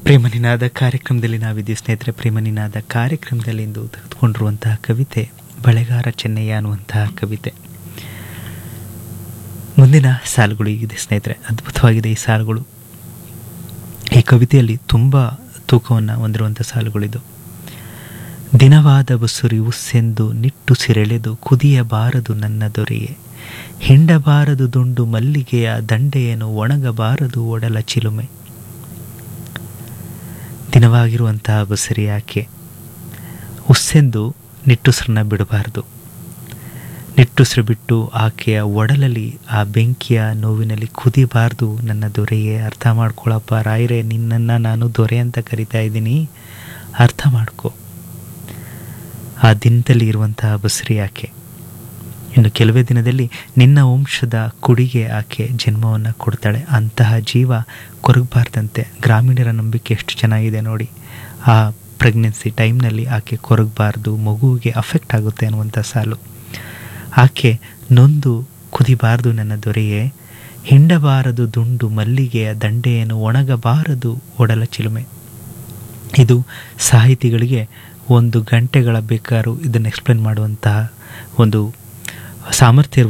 ಪ್ರೇಮ ನಿನಾದ ಕಾರ್ಯಕ್ರಮದಲ್ಲಿ ನಾವಿದ್ದೀವಿ ಸ್ನೇಹಿತರೆ ಪ್ರೇಮ ನಿನಾದ ಕಾರ್ಯಕ್ರಮದಲ್ಲಿ ಇಂದು ತೆಗೆದುಕೊಂಡಿರುವಂತಹ ಕವಿತೆ ಬಳೆಗಾರ ಚೆನ್ನಯ್ಯ ಅನ್ನುವಂತಹ ಕವಿತೆ ಮುಂದಿನ ಸಾಲುಗಳು ಹೀಗಿದೆ ಸ್ನೇಹಿತರೆ ಅದ್ಭುತವಾಗಿದೆ ಈ ಸಾಲುಗಳು ಈ ಕವಿತೆಯಲ್ಲಿ ತುಂಬ ತೂಕವನ್ನು ಹೊಂದಿರುವಂಥ ಸಾಲುಗಳಿದು ದಿನವಾದ ಬಸುರಿ ಉಸ್ಸೆಂದು ನಿಟ್ಟು ಸಿರೆಳೆದು ಕುದಿಯಬಾರದು ನನ್ನ ದೊರೆಯೇ ಹಿಂಡಬಾರದು ದುಂಡು ಮಲ್ಲಿಗೆಯ ದಂಡೆಯನ್ನು ಒಣಗಬಾರದು ಒಡಲ ಚಿಲುಮೆ ದಿನವಾಗಿರುವಂತಹ ಬಸರಿ ಆಕೆ ಉಸ್ಸೆಂದು ನಿಟ್ಟುಸಿರನ್ನ ಬಿಡಬಾರದು ನಿಟ್ಟುಸಿರು ಬಿಟ್ಟು ಆಕೆಯ ಒಡಲಲ್ಲಿ ಆ ಬೆಂಕಿಯ ನೋವಿನಲ್ಲಿ ಕುದಿಬಾರ್ದು ನನ್ನ ದೊರೆಯೇ ಅರ್ಥ ಮಾಡ್ಕೊಳಪ್ಪ ರಾಯರೇ ನಿನ್ನನ್ನು ನಾನು ದೊರೆ ಅಂತ ಕರಿತಾ ಇದ್ದೀನಿ ಅರ್ಥ ಮಾಡ್ಕೊ ಆ ದಿನದಲ್ಲಿ ಇರುವಂತಹ ಬಸರಿ ಆಕೆ ಇನ್ನು ಕೆಲವೇ ದಿನದಲ್ಲಿ ನಿನ್ನ ವಂಶದ ಕುಡಿಗೆ ಆಕೆ ಜನ್ಮವನ್ನು ಕೊಡ್ತಾಳೆ ಅಂತಹ ಜೀವ ಕೊರಗಬಾರ್ದಂತೆ ಗ್ರಾಮೀಣರ ನಂಬಿಕೆ ಎಷ್ಟು ಚೆನ್ನಾಗಿದೆ ನೋಡಿ ಆ ಪ್ರೆಗ್ನೆನ್ಸಿ ಟೈಮ್ನಲ್ಲಿ ಆಕೆ ಕೊರಗಬಾರ್ದು ಮಗುವಿಗೆ ಅಫೆಕ್ಟ್ ಆಗುತ್ತೆ ಅನ್ನುವಂಥ ಸಾಲು ಆಕೆ ನೊಂದು ಕುದಿಬಾರದು ನನ್ನ ದೊರೆಯೇ ಹಿಂಡಬಾರದು ದುಂಡು ಮಲ್ಲಿಗೆಯ ದಂಡೆಯನ್ನು ಒಣಗಬಾರದು ಒಡಲ ಚಿಲುಮೆ ಇದು ಸಾಹಿತಿಗಳಿಗೆ ಒಂದು ಗಂಟೆಗಳ ಬೇಕಾದ್ರೂ ಇದನ್ನು ಎಕ್ಸ್ಪ್ಲೇನ್ ಮಾಡುವಂತಹ ಒಂದು ಸಾಮರ್ಥ್ಯ